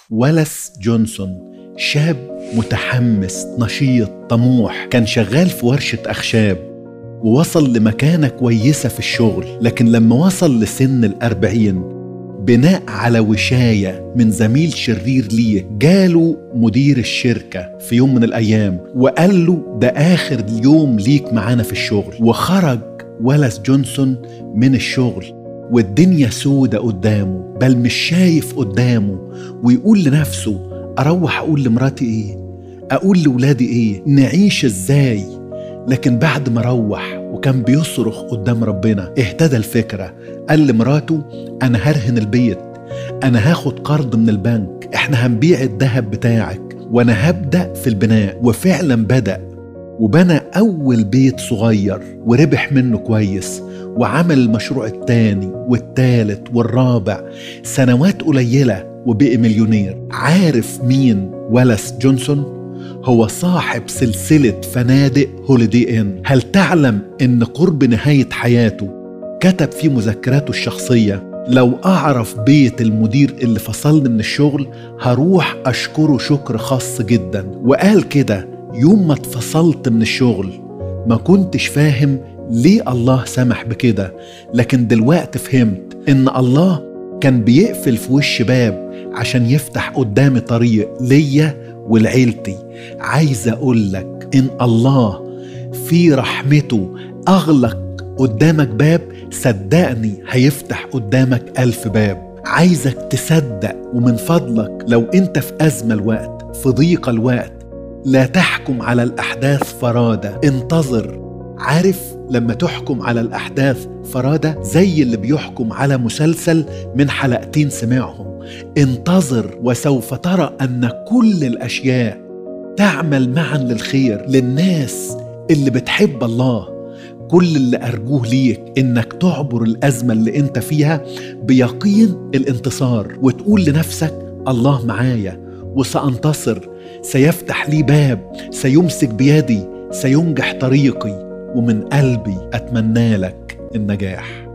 ولس جونسون شاب متحمس نشيط طموح كان شغال في ورشة أخشاب ووصل لمكانة كويسة في الشغل لكن لما وصل لسن الأربعين بناء على وشاية من زميل شرير ليه جاله مدير الشركة في يوم من الأيام وقال له ده آخر يوم ليك معانا في الشغل وخرج ولس جونسون من الشغل والدنيا سودة قدامه بل مش شايف قدامه ويقول لنفسه أروح أقول لمراتي إيه أقول لولادي إيه نعيش إزاي لكن بعد ما روح وكان بيصرخ قدام ربنا اهتدى الفكرة قال لمراته أنا هرهن البيت أنا هاخد قرض من البنك إحنا هنبيع الذهب بتاعك وأنا هبدأ في البناء وفعلا بدأ وبنى أول بيت صغير وربح منه كويس وعمل المشروع التاني والتالت والرابع سنوات قليلة وبقي مليونير عارف مين ولس جونسون؟ هو صاحب سلسلة فنادق هوليدي إن هل تعلم إن قرب نهاية حياته كتب في مذكراته الشخصية لو أعرف بيت المدير اللي فصلني من الشغل هروح أشكره شكر خاص جدا وقال كده يوم ما اتفصلت من الشغل ما كنتش فاهم ليه الله سمح بكده لكن دلوقتي فهمت إن الله كان بيقفل في وش باب عشان يفتح قدامي طريق ليا ولعيلتي عايز اقول لك ان الله في رحمته اغلق قدامك باب صدقني هيفتح قدامك ألف باب عايزك تصدق ومن فضلك لو انت في أزمة الوقت في ضيق الوقت لا تحكم على الأحداث فرادى انتظر عارف لما تحكم على الأحداث فرادى زي اللي بيحكم على مسلسل من حلقتين سمعهم انتظر وسوف ترى أن كل الأشياء تعمل معا للخير للناس اللي بتحب الله كل اللي أرجوه ليك إنك تعبر الأزمة اللي أنت فيها بيقين الانتصار وتقول لنفسك الله معايا وسأنتصر سيفتح لي باب سيمسك بيدي سينجح طريقي ومن قلبي أتمنى لك النجاح